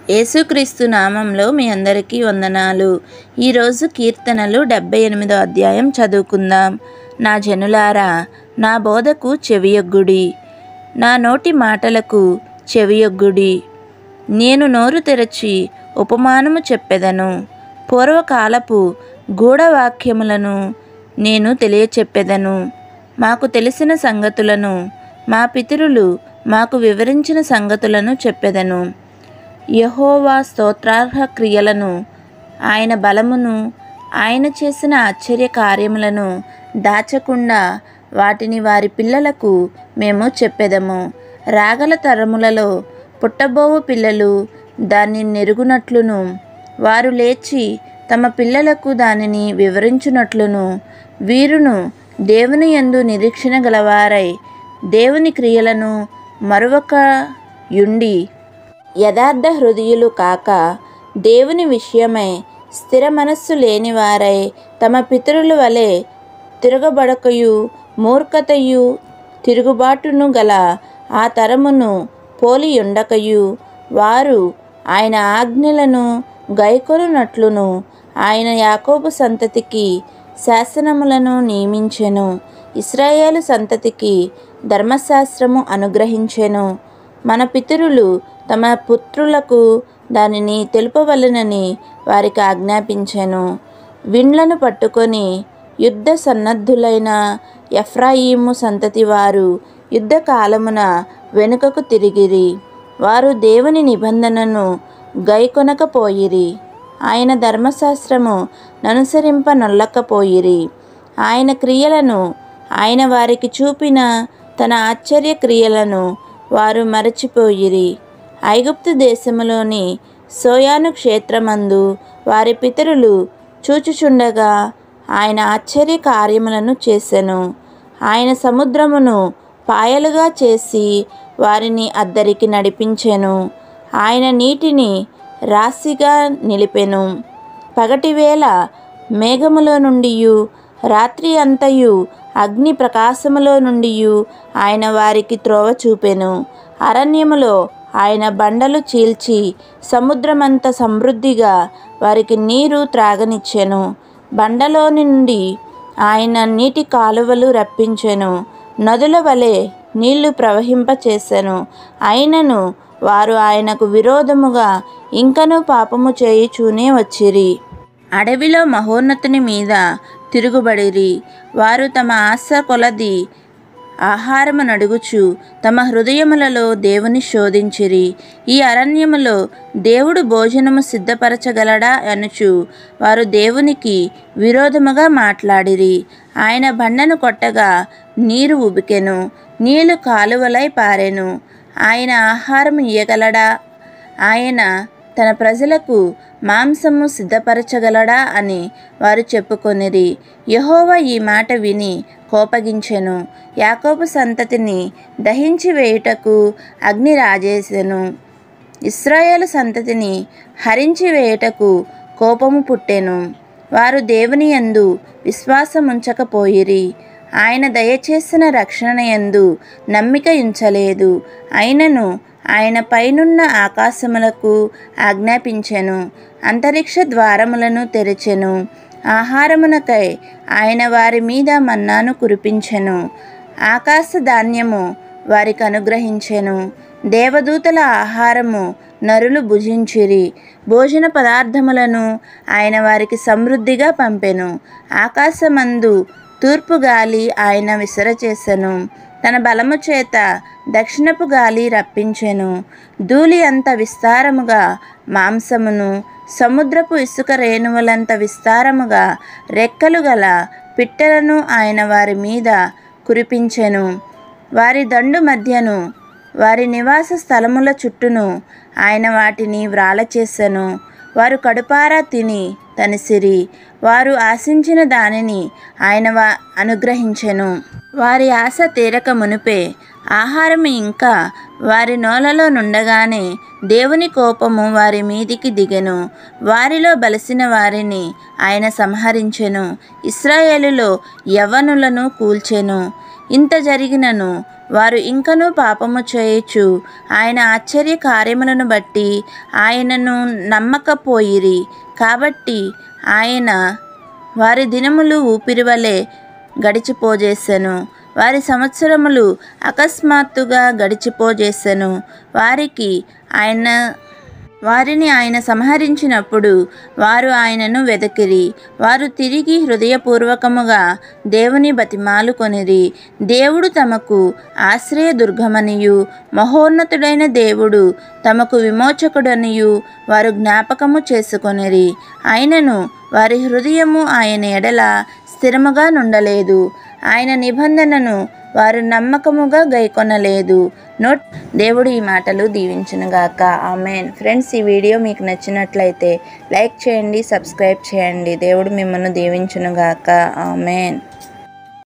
యేసుక్రీస్తు నామంలో మీ అందరికీ వందనాలు ఈరోజు కీర్తనలు డెబ్బై ఎనిమిదో అధ్యాయం చదువుకుందాం నా జనులారా నా బోధకు చెవియొగ్గుడి నా నోటి మాటలకు చెవియొగ్గుడి నేను నోరు తెరచి ఉపమానము చెప్పెదను పూర్వకాలపు గూఢవాక్యములను నేను తెలియచెప్పెదను మాకు తెలిసిన సంగతులను మా పితరులు మాకు వివరించిన సంగతులను చెప్పెదను యహోవా స్తోత్రార్హ క్రియలను ఆయన బలమును ఆయన చేసిన ఆశ్చర్య కార్యములను దాచకుండా వాటిని వారి పిల్లలకు మేము చెప్పెదము రాగల తరములలో పుట్టబోవు పిల్లలు దాన్ని నెరుగునట్లును వారు లేచి తమ పిల్లలకు దానిని వివరించునట్లును వీరును దేవుని యందు నిరీక్షణ గలవారై దేవుని క్రియలను మరొక యుండి యథార్థ హృదయులు కాక దేవుని విషయమై స్థిర మనస్సు లేనివారై తమ పితరుల వలె తిరగబడకయు మూర్ఖతయు తిరుగుబాటును గల ఆ తరమును పోలి ఉండకయు వారు ఆయన ఆజ్ఞలను గైకొనున్నట్లును ఆయన యాకోబు సంతతికి శాసనములను నియమించెను ఇస్రాయేలు సంతతికి ధర్మశాస్త్రము అనుగ్రహించెను మన పితరులు తమ పుత్రులకు దానిని తెలుపవలెనని వారికి ఆజ్ఞాపించెను విండ్లను పట్టుకొని యుద్ధ సన్నద్ధులైన ఎఫ్రాయిము సంతతి వారు యుద్ధ కాలమున వెనుకకు తిరిగిరి వారు దేవుని నిబంధనను గైకొనకపోయిరి ఆయన ధర్మశాస్త్రము ననుసరింప నొల్లకపోయిరి ఆయన క్రియలను ఆయన వారికి చూపిన తన ఆశ్చర్య క్రియలను వారు మరచిపోయిరి ఐగుప్తు దేశములోని సోయాను క్షేత్రమందు వారి పితరులు చూచుచుండగా ఆయన ఆశ్చర్య కార్యములను చేసెను ఆయన సముద్రమును పాయలుగా చేసి వారిని అద్దరికి నడిపించెను ఆయన నీటిని రాశిగా నిలిపెను పగటివేళ మేఘములో నుండి రాత్రి అంతయు అగ్ని ప్రకాశములో నుండి ఆయన వారికి త్రోవ చూపెను అరణ్యములో ఆయన బండలు చీల్చి సముద్రమంత సమృద్ధిగా వారికి నీరు త్రాగనిచ్చెను బండలో నుండి ఆయన నీటి కాలువలు రప్పించెను నదుల వలె నీళ్లు ప్రవహింపచేసెను అయినను వారు ఆయనకు విరోధముగా ఇంకనూ పాపము చేయుచూనే వచ్చిరి అడవిలో మహోన్నతుని మీద తిరుగుబడిరి వారు తమ ఆశ కొలది ఆహారము నడుగుచు తమ హృదయములలో దేవుని శోధించిరి ఈ అరణ్యములో దేవుడు భోజనము సిద్ధపరచగలడా అనుచు వారు దేవునికి విరోధముగా మాట్లాడిరి ఆయన బండను కొట్టగా నీరు ఉబికెను నీళ్లు కాలువలై పారెను ఆయన ఆహారం ఇయ్యగలడా ఆయన తన ప్రజలకు మాంసము సిద్ధపరచగలడా అని వారు చెప్పుకొనిరి యహోవా ఈ మాట విని కోపగించెను యాకోబు సంతతిని దహించి వేయుటకు అగ్ని రాజేసెను ఇస్రాయేలు సంతతిని హరించి వేయుటకు కోపము పుట్టెను వారు దేవుని యందు విశ్వాసముంచకపోయిరి ఆయన దయచేసిన రక్షణ యందు నమ్మిక ఉంచలేదు అయినను ఆయన పైనున్న ఆకాశములకు ఆజ్ఞాపించెను అంతరిక్ష ద్వారములను తెరిచెను ఆహారమునకై ఆయన వారి మీద మన్నాను కురిపించెను ఆకాశ ధాన్యము వారికి అనుగ్రహించెను దేవదూతల ఆహారము నరులు భుజించిరి భోజన పదార్థములను ఆయన వారికి సమృద్ధిగా పంపెను ఆకాశమందు తూర్పు గాలి ఆయన విసరచేసెను తన బలము చేత దక్షిణపు గాలి రప్పించెను ధూళి అంత విస్తారముగా మాంసమును సముద్రపు ఇసుక రేణువులంత విస్తారముగా రెక్కలు గల పిట్టలను ఆయన వారి మీద కురిపించెను వారి దండు మధ్యను వారి నివాస స్థలముల చుట్టూను ఆయన వాటిని వ్రాలచేసెను వారు కడుపారా తిని తనిసిరి వారు ఆశించిన దానిని ఆయన వా అనుగ్రహించెను వారి ఆశ తీరక మునిపే ఆహారం ఇంకా వారి నోలలో నుండగానే దేవుని కోపము వారి మీదికి దిగెను వారిలో బలసిన వారిని ఆయన సంహరించెను ఇస్రాయేలులో యవ్వనులను కూల్చెను ఇంత జరిగినను వారు ఇంకనూ పాపము చేయొచ్చు ఆయన ఆశ్చర్య కార్యములను బట్టి ఆయనను నమ్మకపోయిరి కాబట్టి ఆయన వారి దినములు ఊపిరి వలె గడిచిపోజేసెను వారి సంవత్సరములు అకస్మాత్తుగా గడిచిపోజేసెను వారికి ఆయన వారిని ఆయన సంహరించినప్పుడు వారు ఆయనను వెదకిరి వారు తిరిగి హృదయపూర్వకముగా దేవుని బతిమాలుకొనిరి దేవుడు తమకు ఆశ్రయదుర్గమనియు మహోన్నతుడైన దేవుడు తమకు విమోచకుడనియు వారు జ్ఞాపకము చేసుకొనిరి అయినను వారి హృదయము ఆయన ఎడల స్థిరముగా నుండలేదు ఆయన నిబంధనను వారు నమ్మకముగా గైకొనలేదు నోట్ దేవుడు ఈ మాటలు దీవించునుగాక ఆమెన్ ఫ్రెండ్స్ ఈ వీడియో మీకు నచ్చినట్లయితే లైక్ చేయండి సబ్స్క్రైబ్ చేయండి దేవుడు మిమ్మల్ని దీవించునుగాక ఆమెన్